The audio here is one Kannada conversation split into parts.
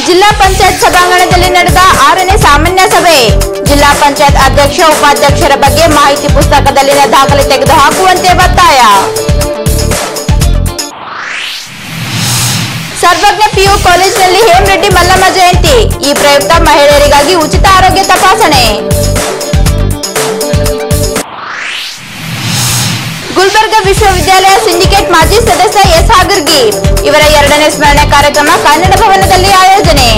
ಜಿಲ್ಲಾ ಪಂಚಾಯತ್ ಸಭಾಂಗಣದಲ್ಲಿ ನಡೆದ ಆರನೇ ಸಾಮಾನ್ಯ ಸಭೆ ಜಿಲ್ಲಾ ಪಂಚಾಯತ್ ಅಧ್ಯಕ್ಷ ಉಪಾಧ್ಯಕ್ಷರ ಬಗ್ಗೆ ಮಾಹಿತಿ ಪುಸ್ತಕದಲ್ಲಿನ ದಾಖಲೆ ತೆಗೆದುಹಾಕುವಂತೆ ಒತ್ತಾಯ ಸರ್ವಜ್ಞ ಪಿಯು ಕಾಲೇಜಿನಲ್ಲಿ ಹೇಮರೆಡ್ಡಿ ಮಲ್ಲಮ್ಮ ಜಯಂತಿ ಈ ಪ್ರಯುಕ್ತ ಮಹಿಳೆಯರಿಗಾಗಿ ಉಚಿತ ಆರೋಗ್ಯ ತಪಾಸಣೆ ಗುಲ್ಬರ್ಗ ವಿಶ್ವವಿದ್ಯಾಲಯ ಸಿಂಡಿಕೇಟ್ ಮಾಜಿ ಸದಸ್ಯ ಎಸ್ ಹಾಗರ್ಗಿ ಇವರ ಎರಡನೇ ಸ್ಮರಣೆ ಕಾರ್ಯಕ್ರಮ ಕನ್ನಡ ಭವನದಲ್ಲಿ ಆಯೋಜನೆ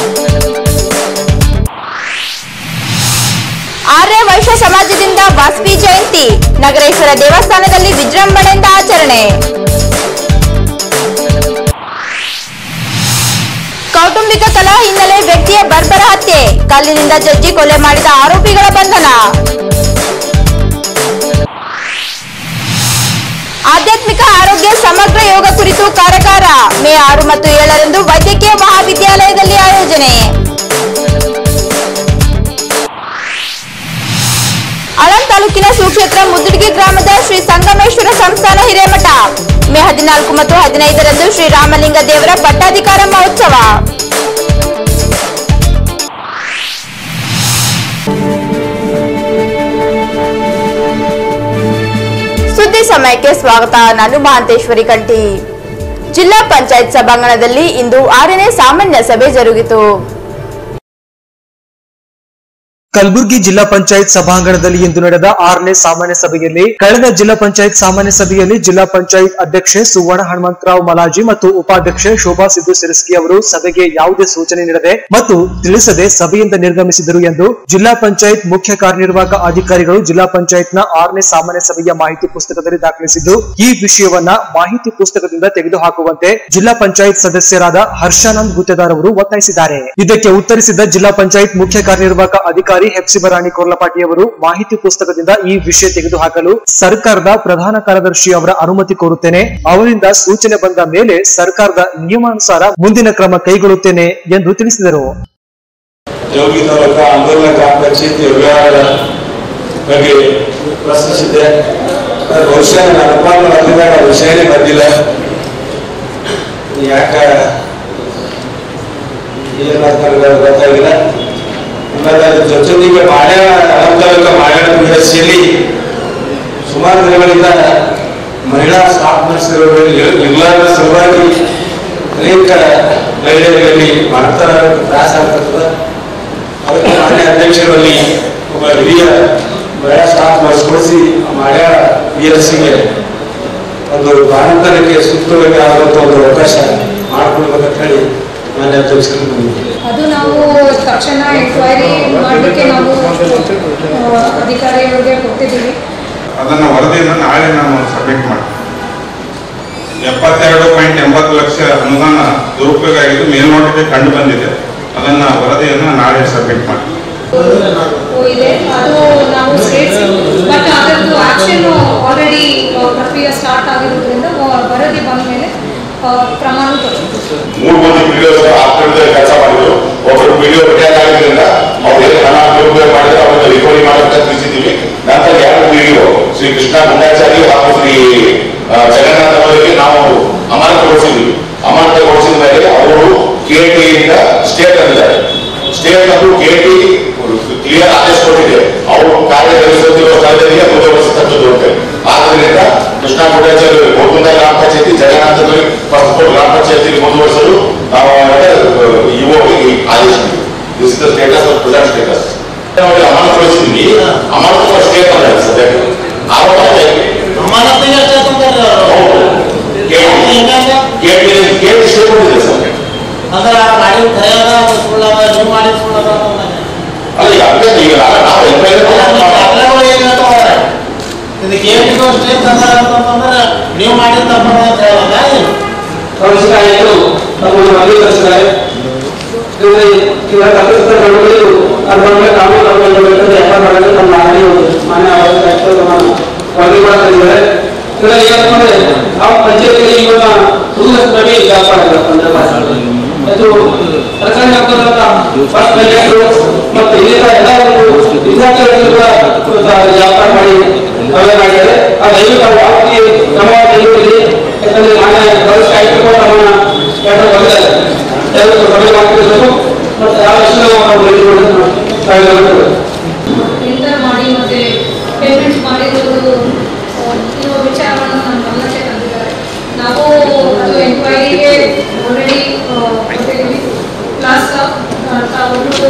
ಆರ್ಯ ವೈಶ್ಯ ಸಮಾಜದಿಂದ ವಾಸ್ಪಿ ಜಯಂತಿ ನಗರೇಶ್ವರ ದೇವಸ್ಥಾನದಲ್ಲಿ ವಿಜೃಂಭಣೆಯಿಂದ ಆಚರಣೆ ಕೌಟುಂಬಿಕ ಕಲಹ ಹಿನ್ನೆಲೆ ವ್ಯಕ್ತಿಯ ಬರ್ಬರ ಹತ್ಯೆ ಕಲ್ಲಿನಿಂದ ಜಜ್ಜಿ ಕೊಲೆ ಮಾಡಿದ ಆರೋಪಿಗಳ ಬಂಧನ ಆಧ್ಯಾತ್ಮಿಕ ಆರೋಗ್ಯ ಸಮಗ್ರ ಯೋಗ ಕುರಿತು ಕಾರ್ಯಾಗಾರ ಮೇ ಆರು ಮತ್ತು ಏಳರಂದು ವೈದ್ಯಕೀಯ ಮಹಾವಿದ್ಯಾಲಯದಲ್ಲಿ ಆಯೋಜನೆ ಆಳಂದ್ ತಾಲೂಕಿನ ಸುಕ್ಷೇತ್ರ ಮುದ್ದಿಡ್ಗಿ ಗ್ರಾಮದ ಶ್ರೀ ಸಂಗಮೇಶ್ವರ ಸಂಸ್ಥಾನ ಹಿರೇಮಠ ಮೇ ಹದಿನಾಲ್ಕು ಮತ್ತು ಹದಿನೈದರಂದು ಶ್ರೀ ರಾಮಲಿಂಗ ದೇವರ ಪಟ್ಟಾಧಿಕಾರ ಮಹೋತ್ಸವ ಸುದ್ದಿ ಸಮಯಕ್ಕೆ ಸ್ವಾಗತ ನಾನು ಮಹಾಂತೇಶ್ವರಿ ಕಂಠಿ ಜಿಲ್ಲಾ ಪಂಚಾಯತ್ ಸಭಾಂಗಣದಲ್ಲಿ ಇಂದು ಆರನೇ ಸಾಮಾನ್ಯ ಸಭೆ ಜರುಗಿತು ಕಲಬುರಗಿ ಜಿಲ್ಲಾ ಪಂಚಾಯತ್ ಸಭಾಂಗಣದಲ್ಲಿ ಇಂದು ನಡೆದ ಆರನೇ ಸಾಮಾನ್ಯ ಸಭೆಯಲ್ಲಿ ಕಳೆದ ಜಿಲ್ಲಾ ಪಂಚಾಯತ್ ಸಾಮಾನ್ಯ ಸಭೆಯಲ್ಲಿ ಜಿಲ್ಲಾ ಪಂಚಾಯತ್ ಅಧ್ಯಕ್ಷೆ ಸುವರ್ಣ ಹನುಮಂತರಾವ್ ಮಲಾಜಿ ಮತ್ತು ಉಪಾಧ್ಯಕ್ಷೆ ಶೋಭಾ ಸಿದ್ದು ಸಿರಸ್ಕಿ ಅವರು ಸಭೆಗೆ ಯಾವುದೇ ಸೂಚನೆ ನೀಡದೆ ಮತ್ತು ತಿಳಿಸದೆ ಸಭೆಯಿಂದ ನಿರ್ಗಮಿಸಿದರು ಎಂದು ಜಿಲ್ಲಾ ಪಂಚಾಯತ್ ಮುಖ್ಯ ಕಾರ್ಯನಿರ್ವಾಹಕ ಅಧಿಕಾರಿಗಳು ಜಿಲ್ಲಾ ಪಂಚಾಯತ್ನ ಆರನೇ ಸಾಮಾನ್ಯ ಸಭೆಯ ಮಾಹಿತಿ ಪುಸ್ತಕದಲ್ಲಿ ದಾಖಲಿಸಿದ್ದು ಈ ವಿಷಯವನ್ನ ಮಾಹಿತಿ ಪುಸ್ತಕದಿಂದ ತೆಗೆದುಹಾಕುವಂತೆ ಜಿಲ್ಲಾ ಪಂಚಾಯತ್ ಸದಸ್ಯರಾದ ಹರ್ಷಾನಂದ್ ಗುತ್ತೇದಾರ್ ಅವರು ಒತ್ತಾಯಿಸಿದ್ದಾರೆ ಇದಕ್ಕೆ ಉತ್ತರಿಸಿದ ಜಿಲ್ಲಾ ಪಂಚಾಯತ್ ಮುಖ್ಯ ಕಾರ್ಯನಿರ್ವಾಹಕ ಅಧಿಕಾರಿ ಹೆಪ್ಸಿಬರಾಣಿ ಕೊರ್ಲಪಾಟಿ ಅವರು ಮಾಹಿತಿ ಪುಸ್ತಕದಿಂದ ಈ ವಿಷಯ ತೆಗೆದುಹಾಕಲು ಸರ್ಕಾರದ ಪ್ರಧಾನ ಕಾರ್ಯದರ್ಶಿ ಅವರ ಅನುಮತಿ ಕೋರುತ್ತೇನೆ ಅವರಿಂದ ಸೂಚನೆ ಬಂದ ಮೇಲೆ ಸರ್ಕಾರದ ನಿಯಮಾನುಸಾರ ಮುಂದಿನ ಕ್ರಮ ಕೈಗೊಳ್ಳುತ್ತೇನೆ ಎಂದು ತಿಳಿಸಿದರು ಜೋಗಿ ತಾಲೂಕ ಆಂದೋಲನ ಗ್ರಾಮ ಪಂಚಾಯತಿ ವ್ಯವಹಾರ ಬಗ್ಗೆ ಪ್ರಶ್ನಿಸಿದ್ದೆ ಅದು ಬಹುಶಃ ನನ್ನ ಅನುಮಾನ ಬಂದಿದ್ದಾಗ ಆ ವಿಷಯನೇ ಬಂದಿಲ್ಲ ಯಾಕ ಏನಾಗ್ತಾರೆ ಗೊತ್ತಾಗಿಲ್ಲ ಆಮೇಲೆ ಅದ್ರ ಜೊತೆಗೆ ಮಾಳ್ಯ ಅನಂತರಕ ಮಾಳ್ಯಾಣ ಪೀಠಶೈಲಿ ಸುಮಾರು ದಿನಗಳಿಂದ ಮಹಿಳಾ ಸ್ಟಾಫ್ ನರ್ಸ್ಗಳು ಇರ್ಲಾರದ ಸಲುವಾಗಿ ಅನೇಕ ಮಹಿಳೆಯರಲ್ಲಿ ಮಾಡ್ತಾರ ತ್ರಾಸ ಆಗ್ತದ ಅದಕ್ಕೆ ಮಾನ್ಯ ಅಧ್ಯಕ್ಷರಲ್ಲಿ ಒಬ್ಬ ಹಿರಿಯ ಮಹಿಳಾ ಸ್ಟಾಫ್ ನರ್ಸ್ ಕೊಡಿಸಿ ಮಾಳ್ಯ ಬಿ ಎಸ್ ಸಿಗೆ ಒಂದು ಬಾಣಂತನಕ್ಕೆ ಸೂಕ್ತವಾದಂಥ ಒಂದು ಅವಕಾಶ ಮಾಡ್ಕೊಳ್ಬೇಕಂತ ಹೇಳಿ ಮಾನ್ಯ ಅಧ್ಯಕ್ಷರು ಬಂದಿದ್ದಾರೆ ಅದು ನಾವು ತಕ್ಷಣ ಎಂಕ್ವೈರಿ ಮಾಡಲಿಕ್ಕೆ ನಾವು ಆ, ಅಧಿಕಾರಿಯವರಿಗೆ ಕೊಟ್ಟಿದ್ದೀವಿ ಅದನ್ನ ವರದಿಯನ್ನು ನಾಳೆ ನಾನು ಸಬ್ಮಿಟ್ ಮಾಡ್ತೀನಿ ಎಪ್ಪತ್ತೆರಡು ಪಾಯಿಂಟ್ ಎಂಬತ್ತು ಲಕ್ಷ ಅನುದಾನ ದುರುಪಯೋಗ ಆಗಿದ್ದು ಮೇಲ್ನೋಟಕ್ಕೆ ಕಂಡು ಬಂದಿದೆ ಅದನ್ನ ವರದಿಯನ್ನು ನಾಳೆ ಸಬ್ಮಿಟ್ ಮಾಡ್ತೀನಿ ಇದೆ ಅದು ನಾವು ಸೇರಿಸಿ ಬಟ್ ಅದರದ್ದು ಆಕ್ಷನ್ ಆಲ್ರೆಡಿ ಪ್ರಕ್ರಿಯೆ ಸ್ಟಾರ್ಟ್ ಆಗಿರೋದ್ರಿಂದ ವ- ವರದಿ ಬಂದ ಮೇಲೆ ಕ್ರಮನೂ ತಗೊಳ್ತೀವಿ ಮೂರು ಮಂದಿ ವಿಡಿಯೋಸ್ ಆಗ್ತಿದ್ದ ಕೆಲಸ ಮಾಡಿದ್ರು ಒಬ್ಬರು ವಿಡಿಯೋ ರಿಟೈರ್ ಆಗಿದ್ರಿಂದ ಅವ್ರು ಏನು ಹಣ ದುರುಪಯೋಗ ಮಾಡಿದ್ರೆ ಅವ್ರನ್ನ ರಿಕವರಿ ಮಾಡಕ್ಕೆ ತಿಳಿಸಿದ್ದೀವಿ ನಂತರ ಎರಡು ವಿಡಿಯೋ ಶ್ರೀ ಕೃಷ್ಣ ಗುಂಡಾಚಾರಿ ಹಾಗೂ ಶ್ರೀ ಆ, ಜಗನ್ನಾಥ ಅವರಿಗೆ ನಾವು ಅಮಾನತುಗೊಳಿಸಿದ್ವಿ ಅಮಾನತುಗೊಳಿಸಿದ ಮೇಲೆ ಅವರು ಕೆಟಿ ಇಂದ ಸ್ಟೇಟ್ ಅಂದಿದ್ದಾರೆ ಸ್ಟೇಟ್ ಅದು ಕೆಟಿ ಕ್ಲಿಯರ್ ಆದೇಶ ಕೊಟ್ಟಿದೆ ಅವರು ಕಾರ್ಯನಿರ್ವಹಿಸುತ್ತಿರುವ ಸ್ಥಳದಲ್ಲಿ ಮುಂದುವರಿಸತಕ್ಕದ್ದು ಅಂತ ಆದ್ದರಿಂದ ಕೃಷ್ಣ ಗುಂಡಾಚಾರಿ ಗೋಕುಂದ ಗ್ರಾಮ ಪಂಚಾಯತಿ ಜಗನ್ನಾಥದಲ್ಲಿ ಫಸ್ಟ್ ಗ್ರಾಮ ಪಂಚಾಯತಿಗೆ ಮುಂದುವರಿಸಲು ನಾವು ಇಒ ಆದೇಶ this the status of present status ನೋಡಿ ಅಮಾನತುಗೊಳಿಸಿದ್ವಿ ಅಮಾನತು ಸ್ಟೇಟ್ ಅಲ್ಲ ಸದ್ಯಕ್ಕೆ ಆರೋಪ ಅಮಾನತಿಗೆ ಅಷ್ಟೇ ತಂದಾರೆ ಹೌದು ಗೇಟ್ ಗೇಟ್ ಗೇಟ್ ಸ್ಟೇಟ್ ಕೊಟ್ಟಿದೆ ಸರ್ ಅಂದ್ರೆ ಆ ಗಾಡಿ ಖರೆಯದ ಅದು ಸುಳ್ಳದ ನೀವು ಮಾಡಿ ಸುಳ್ಳದ ಅನ್ನೋದನ್ನ. ಅಲ್ಲ ಈಗ ಹಂಗೆ ಈಗ ನಾನು ನಾವು ಎಂಕ್ವೈರಿ ಅದು ದಾಖಲೆಗಳು ಏನ್ ಹೇಳ್ತಾವ್ರೆ? ಇದು ಗೇಟಿಗೂ ಅಷ್ಟೇ ತಂದಾರೆ ಅಂತಂದ್ರೆ ನೀವು ಮಾಡಿದ ತಪ್ಪದ ಅಂತ ಹೇಳೋದಾ ಏನು? ನಾಯಕರು ನಮ್ಮನ್ನು ಮನವಿ ಕಳಿಸಿದ್ದಾರೆ ಇವರು ಇವರ ತಪ್ಪಿಸಿದ ನಡುವೆಯೂ ಅದರ ಕಾನೂನು ಕ್ರಮಗೊಳ್ಳಬೇಕೆಂದು ಎಫ್ಐಆರ್ ಮಾಡಲು ನಮ್ಮ ಮಾನ್ಯ ಮಾನ್ಯ ಆಯುಕ್ತರು ನಮ್ಮನ್ನು ವರದಿ ಮಾಡ್ತಿದ್ದಾರೆ ಇದರಲ್ಲಿ ಏನಂತಂದ್ರೆ ಆ ಪಂಚಾಯತಿಗೆ ಇವಾಗ ರೂಲ್ಸ್ನಲ್ಲಿ ವ್ಯಾಪಾರ ಇದೆ ಅದು ಸರ್ಕಾರಿ ನೌಕರರ ಫಸ್ಟ್ ಪಂಚಾಯತ್ರು ಮತ್ತು ಇನ್ನಿತರ ಎಲ್ಲ ಒಂದು ವಿದ್ಯಾರ್ಥಿಗಳು ಕೂಡ ವ್ಯಾಪಾರ ಮಾಡಿ ಅವೆಲ್ಲ ಮಾಡಿದ್ದಾರೆ ಆ ದಯವಿಟ್ಟು ಅವ್ರು ಯಾವ ರೀತಿ ಕ್ರಮ ತೆಗೆದುಕೊಳ್ಳಿ ಯಾಕಂದ್ರೆ ಮಾನ್ಯ ಗೌರವ ಆಯುಕ್ತರು ಕೂಡ ನಮ್ಮನ್ನ ಎರಡು ಬಂದಿದ್ದಾರೆ ದಯವಿಟ್ಟು ಸಭೆ ಮಾಡ್ತಿರ್ಬೇಕು ಮತ್ತು ಯಾವ ವಿಷಯ ನಾವು ಬರೆದುಕೊಂಡು ಕಾಯ್ದುಕೊಳ್ಳುತ್ತದೆ ಎಂಟರ್ ಮಾಡಿ ಮತ್ತೆ ಪೇಮೆಂಟ್ ಮಾಡಿರೋದು ಆ, ಇರುವ ವಿಚಾರವನ್ನು ನಮ್ಮ ಗಮನಕ್ಕೆ ತಂದಿದ್ದಾರೆ ನಾವು ಅದು ಎಂಕ್ವೈರಿಗೆ ಆಲ್ರೆಡಿ ಕೊಟ್ಟಿದ್ದೀವಿ ಪ್ಲಸ್ ತಾವು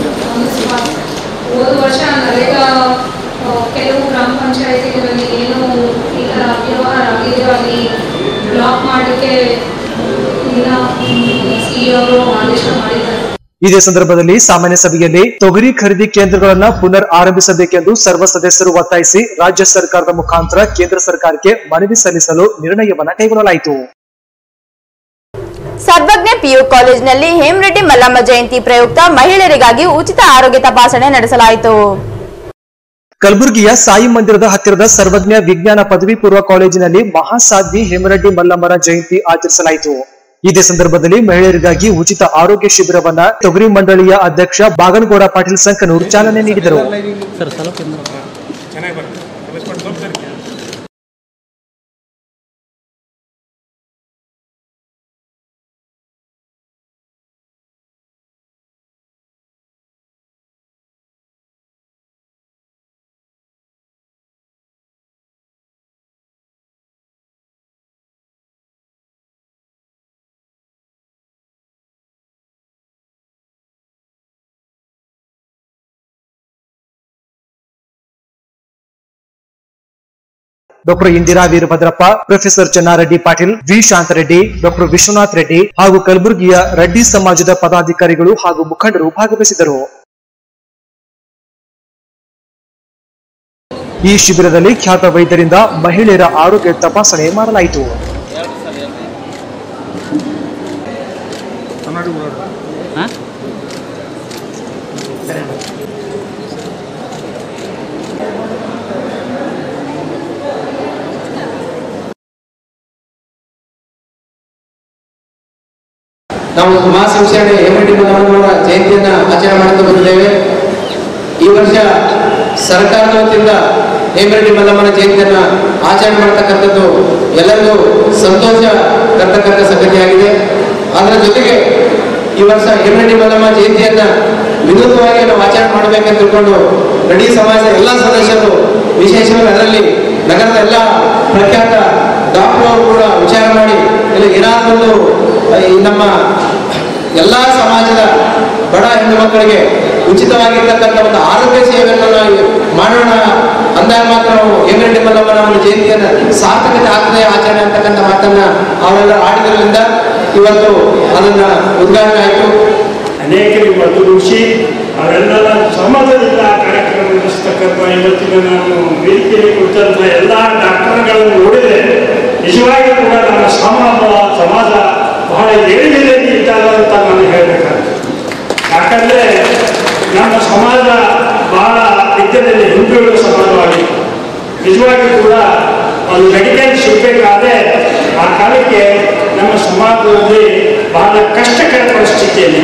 ಹೋದ ವರ್ಷ ನರೇಗಾ ಆ, ಕೆಲವು ಗ್ರಾಮ ಪಂಚಾಯತಿಗಳಲ್ಲಿ ಏನು ಈ ಥರ ಅವ್ಯವಹಾರ ಆಗಿದೆಯೋ ಅಲ್ಲಿ ಬ್ಲಾಕ್ ಮಾಡಲಿಕ್ಕೆ ಇಲ್ಲ ಸಿ ಅವರು ಆದೇಶ ಮಾಡಿದ್ದಾರೆ ಇದೇ ಸಂದರ್ಭದಲ್ಲಿ ಸಾಮಾನ್ಯ ಸಭೆಯಲ್ಲಿ ತೊಗರಿ ಖರೀದಿ ಕೇಂದ್ರಗಳನ್ನ ಪುನರ್ ಆರಂಭಿಸಬೇಕೆಂದು ಸರ್ವ ಸದಸ್ಯರು ಒತ್ತಾಯಿಸಿ ರಾಜ್ಯ ಸರ್ಕಾರದ ಮುಖಾಂತರ ಕೇಂದ್ರ ಸರ್ಕಾರಕ್ಕೆ ಮನವಿ ಸಲ್ಲಿಸಲು ನಿರ್ಣಯವನ್ನ ಕೈಗೊಳ್ಳಲಾಯಿತು ಸರ್ವಜ್ಞ ಪಿಯು ಕಾಲೇಜಿನಲ್ಲಿ ಹೇಮರೆಡ್ಡಿ ಮಲ್ಲಮ್ಮ ಜಯಂತಿ ಪ್ರಯುಕ್ತ ಮಹಿಳೆಯರಿಗಾಗಿ ಉಚಿತ ಆರೋಗ್ಯ ತಪಾಸಣೆ ನಡೆಸಲಾಯಿತು ಕಲಬುರಗಿಯ ಸಾಯಿ ಮಂದಿರದ ಹತ್ತಿರದ ಸರ್ವಜ್ಞ ವಿಜ್ಞಾನ ಪದವಿ ಪೂರ್ವ ಕಾಲೇಜಿನಲ್ಲಿ ಮಹಾಸಾಧ್ವಿ ಹೇಮರೆಡ್ಡಿ ಮಲ್ಲಮ್ಮರ ಜಯಂತಿ ಆಚರಿಸಲಾಯಿತು ಇದೇ ಸಂದರ್ಭದಲ್ಲಿ ಮಹಿಳೆಯರಿಗಾಗಿ ಉಚಿತ ಆರೋಗ್ಯ ಶಿಬಿರವನ್ನ ತೊಗರಿ ಮಂಡಳಿಯ ಅಧ್ಯಕ್ಷ ಬಾಗನಗೌಡ ಪಾಟೀಲ್ ಸಂಕನೂರ್ ಚಾಲನೆ ನೀಡಿದರು doctor Indira Veerabhadrappa professor Chennareddy Patil V Shantareddy doctor Vishwanath Reddy ಹಾಗೂ ಕಲಬುರಗಿಯ ರೆಡ್ಡಿ ಸಮಾಜದ ಪದಾಧಿಕಾರಿಗಳು ಹಾಗೂ ಮುಖಂಡರು ಭಾಗವಹಿಸಿದರು ಈ ಶಿಬಿರದಲ್ಲಿ ಖ್ಯಾತ ವೈದ್ಯರಿಂದ ಮಹಿಳೆಯರ ಆರೋಗ್ಯ ತಪಾಸಣೆ ಮಾಡಲಾಯಿತು ನಾವು ಸಮಾಜ ಸಂಸ್ಥೆ ಹೇಮರೆಡ್ಡಿ ಮಲ್ಲಮ್ಮನವರ ಜಯಂತಿಯನ್ನು ಆಚರಣೆ ಮಾಡುತ್ತಾ ಬಂದಿದ್ದೇವೆ ಈ ವರ್ಷ ಸರ್ಕಾರದ ವತಿಯಿಂದ ಹೇಮರೆಡ್ಡಿ ಮಲ್ಲಮ್ಮನ ಜಯಂತಿಯನ್ನು ಆಚರಣೆ ಮಾಡತಕ್ಕಂಥದ್ದು ಎಲ್ಲರಿಗೂ ಸಂತೋಷ ತರ್ತಕ್ಕಂಥ ಸಂಗತಿಯಾಗಿದೆ ಅದರ ಜೊತೆಗೆ ಈ ವರ್ಷ ಹೇಮರೆಡ್ಡಿ ಮಲ್ಲಮ್ಮ ಜಯಂತಿಯನ್ನ ವಿನೂತವಾಗಿ ನಾವು ಆಚರಣೆ ಮಾಡಬೇಕಂತ ತಿಳ್ಕೊಂಡು ನಡಿ ಸಮಾಜದ ಎಲ್ಲ ಸದಸ್ಯರು ವಿಶೇಷವಾಗಿ ಅದರಲ್ಲಿ ನಗರದ ಎಲ್ಲ ಪ್ರಖ್ಯಾತ ಡಾಕ್ಟರ್ ಅವರು ಕೂಡ ವಿಚಾರ ಮಾಡಿ ಇಲ್ಲಿ ಏನಾದರೂ ಈ ನಮ್ಮ ಎಲ್ಲ ಸಮಾಜದ ಬಡ ಹೆಣ್ಣು ಮಕ್ಕಳಿಗೆ ಉಚಿತವಾಗಿರ್ತಕ್ಕಂಥ ಒಂದು ಆರೋಗ್ಯ ಸೇವೆಯನ್ನು ನಾವು ಮಾಡೋಣ ಅಂದಾಗ ಮಾತ್ರ ನಾವು ಹೆಂಗರೆಡ್ಡಿ ಮಲ್ಲಮ್ಮನ ಒಂದು ಜಯಂತಿಯನ್ನು ಸಾರ್ಥಕತೆ ಆಗ್ತದೆ ಆಚರಣೆ ಅಂತಕ್ಕಂಥ ಮಾತನ್ನ ಅವರೆಲ್ಲ ಆಡಿದ್ರಿಂದ ಇವತ್ತು ಅದನ್ನ ಉದ್ಘಾಟನೆ ಆಯಿತು ಅನೇಕರಿಗೆ ಮತಗೂಡಿಸಿ ಅವರೆಲ್ಲ ಸಮಾಜದಿಂದ ಕಾರ್ಯಕ್ರಮ ನಡೆಸ್ತಕ್ಕಂಥ ಇವತ್ತಿನ ನಾನು ವೇದಿಕೆಯಲ್ಲಿ ಕುರಿತಂಥ ಎಲ್ಲ ಡಾಕ್ಟರ್ಗಳನ್ನು ನೋಡಿದರೆ ನಿಜವಾಗಿ ಕೂಡ ನಮ್ಮ ಸಮಾಜ ಸಮಾಜ ಬಹಳ ಏಳಿಗೆಯಲ್ಲಿ ಇದ್ದಾರೆ ಅಂತ ನಾನು ಹೇಳಬೇಕಾಗ್ತದೆ ಯಾಕಂದರೆ ನಮ್ಮ ಸಮಾಜ ಬಹಳ ವಿದ್ಯೆಯಲ್ಲಿ ಹಿಂದುಳಿದ ಸಮಾಜವಾಗಿತ್ತು ನಿಜವಾಗಿ ಕೂಡ ಒಂದು ಮೆಡಿಕಲ್ ಸಿಗಬೇಕಾದ್ರೆ ಆ ಕಾಲಕ್ಕೆ ನಮ್ಮ ಸಮಾಜದಲ್ಲಿ ಬಹಳ ಕಷ್ಟಕರ ಪರಿಸ್ಥಿತಿಯಲ್ಲಿ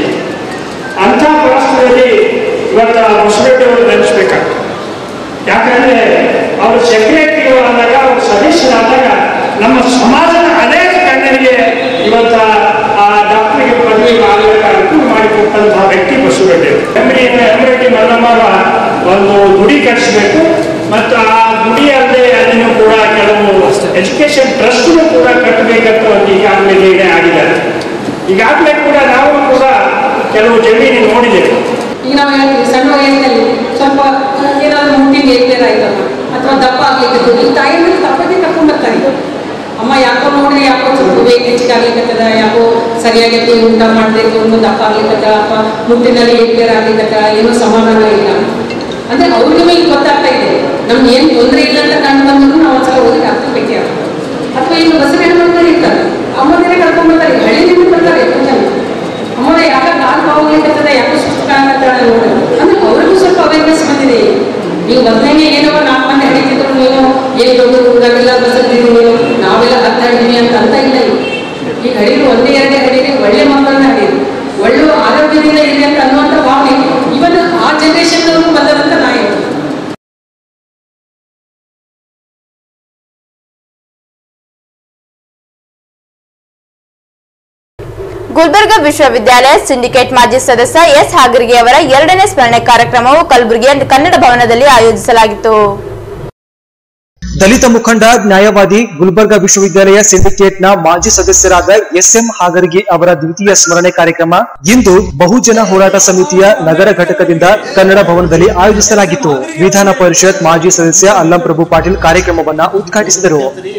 ಅಂಥ ಪರಿಸ್ಥಿತಿಯಲ್ಲಿ ಇವತ್ತು ಬಸವರೆಡ್ಡಿ ಅವರು ನೆನೆಸ್ಬೇಕಾಗ್ತದೆ ಯಾಕಂದ್ರೆ ಅವರು ಸೆಕ್ರೆಟರಿ ಆದಾಗ ಅವರು ಸದಸ್ಯರಾದಾಗ ನಮ್ಮ ಸಮಾಜದ ಅನೇಕ ಗಣ್ಯರಿಗೆ ಇವತ್ತು ಆ ಡಾಕ್ಟರ್ಗೆ ಪದವಿ ಆಗಲಿಕ್ಕೆ ಅನುಕೂಲ ಮಾಡಿಕೊಟ್ಟಂತಹ ವ್ಯಕ್ತಿ ಬಸವರೆಡ್ಡಿ ಎಮ್ರಿ ಎಮ್ರೆಡ್ಡಿ ಮಲ್ಲಮ್ಮರ ಒಂದು ಗುಡಿ ಕಟ್ಟಿಸ್ಬೇಕು ಮತ್ತು ಆ ಗುಡಿ ಅಲ್ಲದೆ ಅದನ್ನು ಕೂಡ ಕೆಲವು ಎಜುಕೇಶನ್ ಟ್ರಸ್ಟ್ನು ಕೂಡ ಕಟ್ಟಬೇಕಂತ ಒಂದು ಈಗಾಗಲೇ ನಿರ್ಣಯ ಆಗಿದ್ದಾರೆ ಈಗಾಗಲೇ ಕೂಡ ನಾವು ಕೂಡ ಕೆಲವು ಜಮೀನು ನೋಡಿದ್ದೇವೆ ಈಗ ನಾವು ಹೇಳ್ತೀವಿ ಸಣ್ಣ ವಯಸ್ಸಿನಲ್ಲಿ ಸ್ವಲ್ಪ ಏನಾದ್ರು ಮುಟ್ಟಿನ ಏರ್ಪೇರ್ ಆಯ್ತಮ್ಮ ಅಥವಾ ದಪ್ಪ ಆಗ್ಲಿಕ್ಕೆ ಈ ತಾಯಿಯಲ್ಲಿ ತಪ್ಪದೇ ಕರ್ಕೊಂಡ್ ಬರ್ತಾರೆ ಅಮ್ಮ ಯಾಕೋ ನೋಡಿ ಯಾಕೋ ಸ್ವಲ್ಪ ವೇಟ್ ಹೆಚ್ಚಿಗಾಗ್ಲಿಕ್ಕತ್ತದ ಯಾಕೋ ಸರಿಯಾಗಿ ಎದ್ದು ಊಟ ಮಾಡಬೇಕು ಒಂದು ದಪ್ಪ ಆಗ್ಲಿಕ್ಕತ್ತ ಅಥವಾ ಮುಟ್ಟಿನಲ್ಲಿ ಏರ್ಪೇರ್ ಆಗ್ಲಿಕ್ಕತ್ತ ಏನೋ ಸಮಾಧಾನ ಇಲ್ಲ ಅಂದ್ರೆ ಅವ್ರಿಗೆ ಈಗ ಗೊತ್ತಾಗ್ತಾ ಇದೆ ನಮ್ಗೆ ಏನು ತೊಂದರೆ ಇಲ್ಲ ಅಂತ ಕಂಡು ಬಂದ್ರು ನಾವು ಒಂದ್ಸಲ ಹೋಗಿ ಡಾಕ್ಟರ್ ಭೇಟಿ ಆಗ್ತೀವಿ ಅಥವಾ ಈಗ ಬಸ್ ಹೆಣ್ಮಕ್ಳು ಇರ್ತಾರೆ ಅಮ್ಮನೇ ಕರ್ಕೊಂಡ್ ಬರ್ತಾರೆ ಹಳ್ಳಿನಿಂದ ಬರ್ತಾರೆ ಎಷ್ಟೋ ಜನ ಅಮ್ಮನ ಯಾಕ ಕಾಲು ಹೋಗ್ಲಿಕ್ಕತ್ತದ ಯಾಕೋ ಸುಸ್ತು ಕಾಣಕತ್ತಾಳ ನೋಡು ಅಂದ್ರೆ ಅವ್ರಿಗೂ ಸ್ವಲ್ಪ ಅವೇರ್ನೆಸ್ ಬಂದಿದೆ ನೀವು ಮೊದಲನೇ ಏನೋ ನಾಲ್ಕು ಮಂದಿ ಹಡಿತಿದ್ರು ನೀವು ಏನು ದೊಡ್ಡ ಊರಾಗೆಲ್ಲ ಬಸದಿರಿ ನೀವು ನಾವೆಲ್ಲ ಹತ್ತಾಡಿದೀವಿ ಅಂತ ಅಂತ ಇಲ್ಲ ಈಗ. ಈಗ ಹಡಿರು ಒಂದೇ ಎರಡೇ ಹಡೀರಿ ಒಳ್ಳೆ ಮಕ್ಕಳನ್ನ ಹಡೀರಿ ಒಳ್ಳೆ ಆರೋಗ್ಯದಿಂದ ಇದೆ ಅಂತ ಅನ್ನುವಂಥ ಭಾವನೆ ಇವನ್ ಆ ಜನರೇಷನ್ ಬಂದದಂತ ನಾ ಹೇಳ್ತೀನಿ ಗುಲ್ಬರ್ಗಾ ವಿಶ್ವವಿದ್ಯಾಲಯ ಸಿಂಡಿಕೇಟ್ ಮಾಜಿ ಸದಸ್ಯ ಎಸ್ ಹಾಗರ್ಗಿ ಅವರ ಎರಡನೇ ಸ್ಮರಣೆ ಕಾರ್ಯಕ್ರಮವು ಕಲಬುರಗಿಯ ಕನ್ನಡ ಭವನದಲ್ಲಿ ಆಯೋಜಿಸಲಾಗಿತ್ತು ದಲಿತ ಮುಖಂಡ ನ್ಯಾಯವಾದಿ ಗುಲ್ಬರ್ಗಾ ವಿಶ್ವವಿದ್ಯಾಲಯ ಸಿಂಡಿಕೇಟ್ನ ಮಾಜಿ ಸದಸ್ಯರಾದ ಎಸ್ಎಂ ಹಾಗರ್ಗಿ ಅವರ ದ್ವಿತೀಯ ಸ್ಮರಣೆ ಕಾರ್ಯಕ್ರಮ ಇಂದು ಬಹುಜನ ಹೋರಾಟ ಸಮಿತಿಯ ನಗರ ಘಟಕದಿಂದ ಕನ್ನಡ ಭವನದಲ್ಲಿ ಆಯೋಜಿಸಲಾಗಿತ್ತು ವಿಧಾನ ಪರಿಷತ್ ಮಾಜಿ ಸದಸ್ಯ ಅಲ್ಲಂ ಪ್ರಭು ಪಾಟೀಲ್ ಕಾರ್ಯಕ್ರಮವನ್ನ ಉದ್ಘಾಟಿಸಿದರು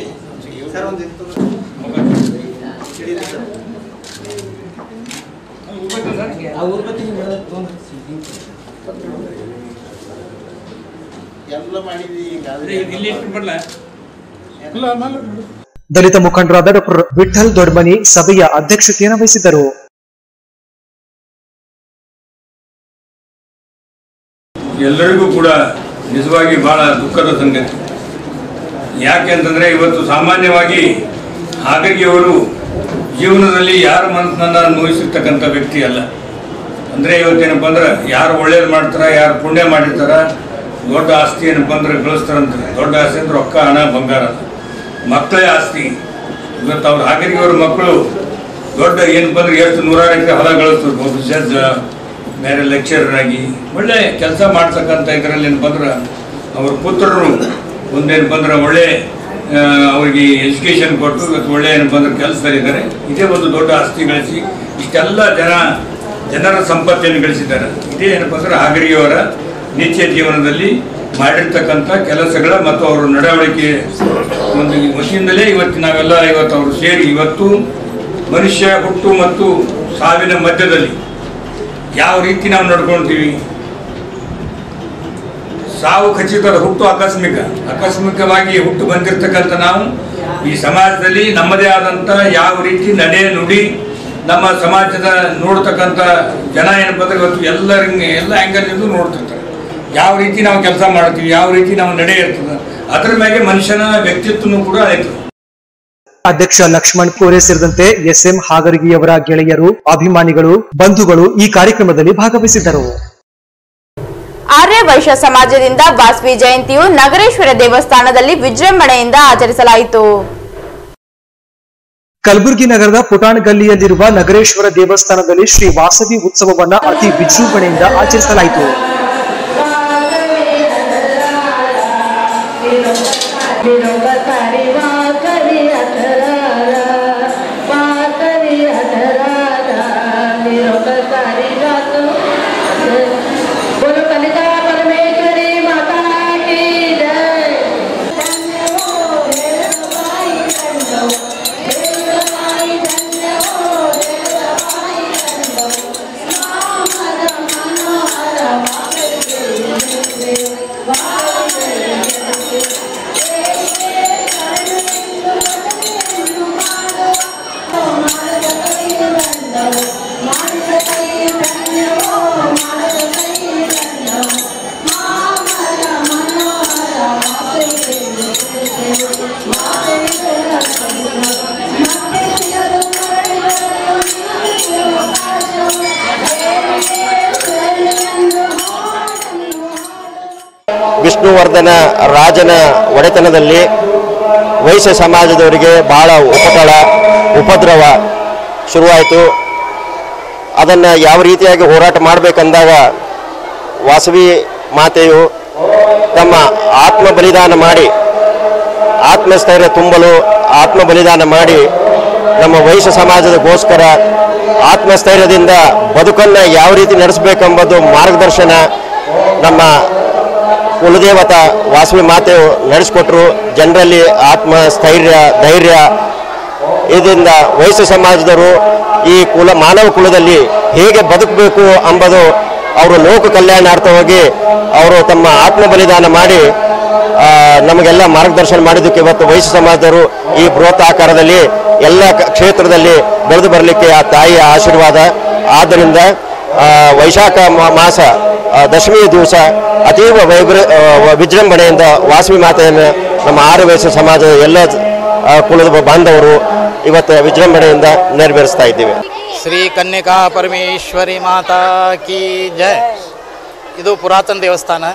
ಎಲ್ಲ ಮಾಡಿದ್ವಿ ದಲಿತ ಮುಖಂಡರಾದ ಡಾಕ್ಟರ್ ವಿಠಲ್ ದೊಡ್ಮನಿ ಸಭೆಯ ಅಧ್ಯಕ್ಷತೆಯನ್ನು ವಹಿಸಿದ್ದರು ಎಲ್ಲರಿಗೂ ಕೂಡ ನಿಜವಾಗಿ ಬಹಳ ದುಃಖದ ಸಂಗತಿ ಯಾಕೆ ಅಂತಂದ್ರೆ ಇವತ್ತು ಸಾಮಾನ್ಯವಾಗಿ ಹಾಗಾಗಿ ಜೀವನದಲ್ಲಿ ಯಾರ ಮನಸ್ಸನ್ನ ನೋಯಿಸಿರ್ತಕ್ಕಂಥ ವ್ಯಕ್ತಿ ಅಲ್ಲ ಅಂದ್ರೆ ಇವತ್ತೇನಪ್ಪ ಅಂದ್ರೆ ಯಾರು ಒಳ್ಳೇದು ಮಾಡ್ತಾರ ಯಾರು ಪುಣ್ಯ ಮಾಡಿರ್ತಾರ ದೊಡ್ಡ ಆಸ್ತಿ ಏನಪ್ಪ ಅಂದ್ರೆ ಗಳಿಸ್ತಾರಂತಾರೆ ದೊಡ್ಡ ಆಸ್ತಿ ಅಂದ್ರೆ ರೊಕ್ಕ ಹಣ ಬಂಗಾರ ಅಲ್ಲ ಮಕ್ಕಳೇ ಆಸ್ತಿ ಇವತ್ತು ಅವ್ರ ಹಾಗರಿಗೆ ಅವ್ರ ಮಕ್ಕಳು ದೊಡ್ಡ ಏನಪ್ಪ ಅಂದ್ರೆ ಎಷ್ಟು ನೂರಾರು ಎಕರೆ ಹೊಲ ಗಳಿಸ್ತಾರೆ ಒಬ್ಬ ಜಡ್ಜ್ ಬೇರೆ ಲೆಕ್ಚರರ್ ಆಗಿ ಒಳ್ಳೆ ಕೆಲಸ ಮಾಡ್ತಕ್ಕಂಥ ಇದರಲ್ಲಿ ಏನಪ್ಪ ಅಂದ್ರೆ ಅವ್ರ ಪುತ್ರರು ಮುಂದೇನಪ್ಪ ಅಂದ್ರೆ ಒಳ್ಳೆ ಆ, ಅವ್ರಿಗೆ ಎಜುಕೇಶನ್ ಕೊಟ್ಟು ಇವತ್ತು ಒಳ್ಳೆ ಏನಪ್ಪ ಅಂದ್ರೆ ಕೆಲಸದಲ್ಲಿದ್ದಾರೆ ಇದೇ ಒಂದು ದೊಡ್ಡ ಆಸ್ತಿ ಗಳಿಸಿ ಇಷ್ಟೆಲ್ಲ ಜನ ಜನರ ಸಂಪತ್ತನ್ನು ಗಳಿಸಿದ್ದಾರೆ ಇದೇ ಏನಪ್ಪ ಅಂದ್ರೆ ಹಾಗರಿಯವರ ನಿತ್ಯ ಜೀವನದಲ್ಲಿ ಮಾಡಿರ್ತಕ್ಕಂಥ ಕೆಲಸಗಳ ಮತ್ತು ಅವರ ನಡವಳಿಕೆ ಒಂದು ವಶಿಯಿಂದಲೇ ಇವತ್ತು ನಾವೆಲ್ಲ ಇವತ್ತು ಅವರು ಸೇರಿ ಇವತ್ತು ಮನುಷ್ಯ ಹುಟ್ಟು ಮತ್ತು ಸಾವಿನ ಮಧ್ಯದಲ್ಲಿ ಯಾವ ರೀತಿ ನಾವು ನಡ್ಕೊಳ್ತೀವಿ ಸಾವು ಖಚಿತದ ಹುಟ್ಟು ಆಕಸ್ಮಿಕ ಆಕಸ್ಮಿಕವಾಗಿ ಹುಟ್ಟು ಬಂದಿರತಕ್ಕಂಥ ನಾವು ಈ ಸಮಾಜದಲ್ಲಿ ನಮ್ಮದೇ ಆದಂಥ ಯಾವ ರೀತಿ ನಡೆ ನುಡಿ ನಮ್ಮ ಸಮಾಜದ ನೋಡ್ತಕ್ಕಂಥ ಜನ ಏನಪ್ಪ ಅಂದ್ರೆ ಇವತ್ತು ಎಲ್ಲರಿಗೆ ಎಲ್ಲ ಆ್ಯಂಗಲ್ನಿಂದ ನೋಡ್ತಿರ್ತಾರೆ ಯಾವ ರೀತಿ ನಾವು ಕೆಲಸ ಮಾಡ್ತೀವಿ ಯಾವ ರೀತಿ ನಾವು ನಡೆ ಇರ್ತದೆ ಅದ್ರ ಮೇಲೆ ಮನುಷ್ಯನ ವ್ಯಕ್ತಿತ್ವನೂ ಕೂಡ ಆಯ್ತು ಅಧ್ಯಕ್ಷ ಲಕ್ಷ್ಮಣ್ ಕೋರೆ ಸೇರಿದಂತೆ ಎಸ್ಎಂ ಹಾಗರ್ಗಿಯವರ ಗೆಳೆಯರು ಅಭಿಮಾನಿಗಳು ಬಂಧುಗಳು ಈ ಕಾರ್ಯಕ್ರಮದಲ್ಲಿ ಭಾಗವಹಿಸಿದ್ದರು ಆರ್ಯ ವೈಶ್ಯ ಸಮಾಜದಿಂದ ವಾಸವಿ ಜಯಂತಿಯು ನಗರೇಶ್ವರ ದೇವಸ್ಥಾನದಲ್ಲಿ ವಿಜೃಂಭಣೆಯಿಂದ ಆಚರಿಸಲಾಯಿತು ಕಲಬುರಗಿ ನಗರದ ಪುಟಾಣ್ ಗಲ್ಲಿಯಲ್ಲಿರುವ ನಗರೇಶ್ವರ ದೇವಸ್ಥಾನದಲ್ಲಿ ಶ್ರೀ ವಾಸವಿ ಉತ್ಸವವನ್ನ ಅತಿ ವಿಜೃಂಭಣೆಯಿಂದ ಆಚರಿಸಲಾಯಿತು बोलो कलिका परमेश्वरी माता की जय ವಿಷ್ಣುವರ್ಧನ ರಾಜನ ಒಡೆತನದಲ್ಲಿ ವೈಶ್ಯ ಸಮಾಜದವರಿಗೆ ಬಹಳ ಉಪಟಳ ಉಪದ್ರವ ಶುರುವಾಯಿತು ಅದನ್ನು ಯಾವ ರೀತಿಯಾಗಿ ಹೋರಾಟ ಮಾಡಬೇಕಂದಾಗ ವಾಸವಿ ಮಾತೆಯು ತಮ್ಮ ಆತ್ಮ ಬಲಿದಾನ ಮಾಡಿ ಆತ್ಮಸ್ಥೈರ್ಯ ತುಂಬಲು ಆತ್ಮ ಬಲಿದಾನ ಮಾಡಿ ನಮ್ಮ ವೈಶ್ಯ ಸಮಾಜದಗೋಸ್ಕರ ಆತ್ಮಸ್ಥೈರ್ಯದಿಂದ ಬದುಕನ್ನು ಯಾವ ರೀತಿ ನಡೆಸಬೇಕೆಂಬುದು ಮಾರ್ಗದರ್ಶನ ನಮ್ಮ ಕುಲದೇವತ ವಾಸವಿ ಮಾತೆಯು ನಡೆಸಿಕೊಟ್ರು ಜನರಲ್ಲಿ ಆತ್ಮ ಸ್ಥೈರ್ಯ ಧೈರ್ಯ ಇದರಿಂದ ವೈಶ್ಯ ಸಮಾಜದವರು ಈ ಕುಲ ಮಾನವ ಕುಲದಲ್ಲಿ ಹೇಗೆ ಬದುಕಬೇಕು ಎಂಬುದು ಅವರು ಲೋಕ ಕಲ್ಯಾಣಾರ್ಥವಾಗಿ ಅವರು ತಮ್ಮ ಆತ್ಮ ಬಲಿದಾನ ಮಾಡಿ ಆ, ನಮಗೆಲ್ಲ ಮಾರ್ಗದರ್ಶನ ಮಾಡಿದ್ದಕ್ಕೆ ಇವತ್ತು ವೈಶ್ಯ ಸಮಾಜದವರು ಈ ಬೃಹತ್ ಆಕಾರದಲ್ಲಿ ಎಲ್ಲ ಕ- ಕ್ಷೇತ್ರದಲ್ಲಿ ಬೆಳೆದು ಬರಲಿಕ್ಕೆ ಆ ತಾಯಿಯ ಆಶೀರ್ವಾದ ಆದ್ದರಿಂದ ಆ, ವೈಶಾಖ ಮಾ- ಮಾಸ ಆ, ದಶಮಿ ದಿವಸ ಅತೀವ ವೈಬ್ರ ಆ, ವಿಜೃಂಭಣೆಯಿಂದ ವಾಸವಿ ಮಾತೆಯನ್ನು ನಮ್ಮ ಆರು ವಯಸ್ಸು ಸಮಾಜದ ಎಲ್ಲ ಆ, ಕುಲದ ಬಾಂಧವರು ಇವತ್ತು ವಿಜೃಂಭಣೆಯಿಂದ ನೆರವೇರಿಸ್ತಾ ಇದ್ದೀವಿ ಶ್ರೀ ಕನ್ಯಕಾ ಪರಮೇಶ್ವರಿ ಮಾತಾ ಕಿ ಜಯ ಇದು ಪುರಾತನ ದೇವಸ್ಥಾನ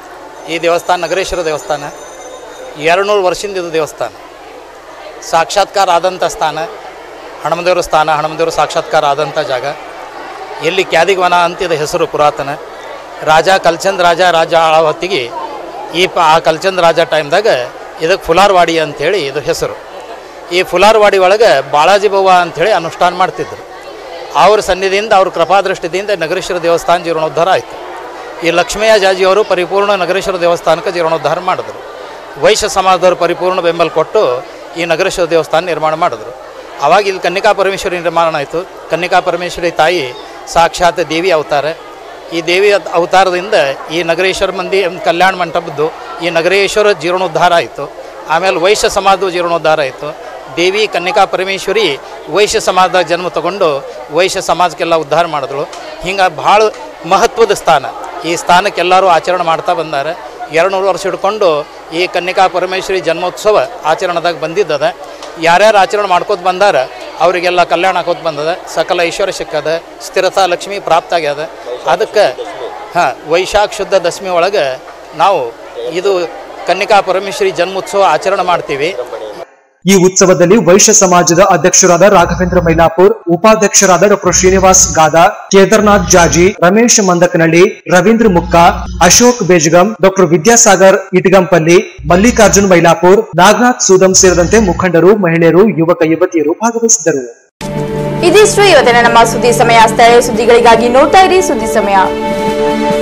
ಈ ದೇವಸ್ಥಾನ ನಗರೇಶ್ವರ ದೇವಸ್ಥಾನ ಎರಡುನೂರು ವರ್ಷದಿಂದ ಇದು ದೇವಸ್ಥಾನ ಸಾಕ್ಷಾತ್ಕಾರ ಆದಂಥ ಸ್ಥಾನ ಹನುಮದೇವರ ಸ್ಥಾನ ಹನುಮದೇವರ ಸಾಕ್ಷಾತ್ಕಾರ ಆದಂಥ ಜಾಗ ಎಲ್ಲಿ ಕ್ಯಾದಿಗ್ವನ ಅಂತಿದ ಹೆಸರು ಪುರಾತನ ರಾಜ ಕಲ್ಚಂದ್ ರಾಜ ರಾಜ ಆಳೋ ಹೊತ್ತಿಗೆ ಈ ಪ ಆ ಕಲ್ಚಂದ್ ರಾಜ ಟೈಮ್ದಾಗ ಇದಕ್ಕೆ ಫುಲಾರ್ವಾಡಿ ಅಂಥೇಳಿ ಇದು ಹೆಸರು ಈ ಫುಲಾರ್ವಾಡಿ ಒಳಗೆ ಬಾಳಾಜಿ ಬವ್ವ ಅಂಥೇಳಿ ಅನುಷ್ಠಾನ ಮಾಡ್ತಿದ್ರು ಅವ್ರ ಸನ್ನಿಧಿಯಿಂದ ಅವ್ರ ಕೃಪಾದೃಷ್ಟಿಯಿಂದ ನಗರೇಶ್ವರ ದೇವಸ್ಥಾನ ಜೀರ್ಣೋದ್ಧಾರ ಆಯಿತು ಈ ಲಕ್ಷ್ಮಯ್ಯ ಜಾಜಿಯವರು ಪರಿಪೂರ್ಣ ನಗರೇಶ್ವರ ದೇವಸ್ಥಾನಕ್ಕೆ ಜೀರ್ಣೋದ್ಧಾರ ಮಾಡಿದ್ರು ವೈಶ್ಯ ಸಮಾಜದವರು ಪರಿಪೂರ್ಣ ಬೆಂಬಲ ಕೊಟ್ಟು ಈ ನಗರೇಶ್ವರ ದೇವಸ್ಥಾನ ನಿರ್ಮಾಣ ಮಾಡಿದ್ರು ಅವಾಗ ಇಲ್ಲಿ ಕನ್ನಿಕಾ ಪರಮೇಶ್ವರಿ ನಿರ್ಮಾಣ ಆಯಿತು ಕನ್ನಿಕಾ ಪರಮೇಶ್ವರಿ ತಾಯಿ ಸಾಕ್ಷಾತ್ ದೇವಿ ಅವತಾರ ಈ ದೇವಿ ಅದ್- ಅವತಾರದಿಂದ ಈ ನಗರೇಶ್ವರ ಮಂದಿ ಕಲ್ಯಾಣ ಮಂಟಪದ್ದು ಈ ನಗರೇಶ್ವರ ಜೀರ್ಣೋದ್ಧಾರ ಆಯಿತು ಆಮೇಲೆ ವೈಶ್ಯ ಸಮಾಜದ ಜೀರ್ಣೋದ್ಧಾರ ಆಯಿತು ದೇವಿ ಕನ್ನಿಕಾ ಪರಮೇಶ್ವರಿ ವೈಶ್ಯ ಸಮಾಜದಾಗ ಜನ್ಮ ತಗೊಂಡು ವೈಶ್ಯ ಸಮಾಜಕ್ಕೆಲ್ಲ ಉದ್ಧಾರ ಮಾಡಿದ್ರು ಹಿಂಗೆ ಭಾಳ ಮಹತ್ವದ ಸ್ಥಾನ ಈ ಸ್ಥಾನಕ್ಕೆ ಎಲ್ಲರೂ ಆಚರಣೆ ಮಾಡ್ತಾ ಬಂದಾರೆ ಎರಡು ನೂರು ವರ್ಷ ಹಿಡ್ಕೊಂಡು ಈ ಕನ್ನಿಕಾ ಪರಮೇಶ್ವರಿ ಜನ್ಮೋತ್ಸವ ಆಚರಣೆದಾಗ ಬಂದಿದ್ದದ ಯಾರ್ಯಾರು ಆಚರಣೆ ಮಾಡ್ಕೋತ ಬಂದಾರ ಅವರಿಗೆಲ್ಲ ಕಲ್ಯಾಣ ಆಕೋತ ಬಂದದ ಸಕಲ ಐಶ್ವರ್ಯ ಸಿಕ್ಕದ ಸ್ಥಿರತಾ ಲಕ್ಷ್ಮಿ ಪ್ರಾಪ್ತ ಆಗ್ಯದ ಅದಕ್ಕೆ ಹಾಂ ವೈಶಾಖ ಶುದ್ಧ ದಶಮಿ ಒಳಗೆ ನಾವು ಇದು ಕನ್ನಿಕಾ ಪರಮೇಶ್ವರಿ ಜನ್ಮೋತ್ಸವ ಆಚರಣೆ ಮಾಡ್ತೀವಿ ಈ ಉತ್ಸವದಲ್ಲಿ ವೈಶ್ಯ ಸಮಾಜದ ಅಧ್ಯಕ್ಷರಾದ ರಾಘವೇಂದ್ರ ಮೈಲಾಪುರ್ ಉಪಾಧ್ಯಕ್ಷರಾದ ಡಾಕ್ಟರ್ ಶ್ರೀನಿವಾಸ್ ಗಾದ ಕೇದಾರ್ನಾಥ್ ಜಾಜಿ ರಮೇಶ್ ಮಂದಕನಹಳ್ಳಿ ರವೀಂದ್ರ ಮುಕ್ಕ ಅಶೋಕ್ ಬೇಜಗಂ ಡಾಕ್ಟರ್ ವಿದ್ಯಾಸಾಗರ್ ಇಟಗಂಪಲ್ಲಿ ಮಲ್ಲಿಕಾರ್ಜುನ್ ಮೈಲಾಪುರ್ ನಾಗನಾಥ್ ಸೂದಂ ಸೇರಿದಂತೆ ಮುಖಂಡರು ಮಹಿಳೆಯರು ಯುವಕ ಯುವತಿಯರು ಭಾಗವಹಿಸಿದ್ದರು ಇದಿಷ್ಟು ಇವತ್ತಿನ ನಮ್ಮ ಸುದ್ದಿ ಸಮಯ ಸ್ಥಳೀಯ ಸುದ್ದಿಗಳಿಗಾಗಿ ನೋಡ್ತಾ ಇರಿ ಸುದ್ದಿ ಸಮಯ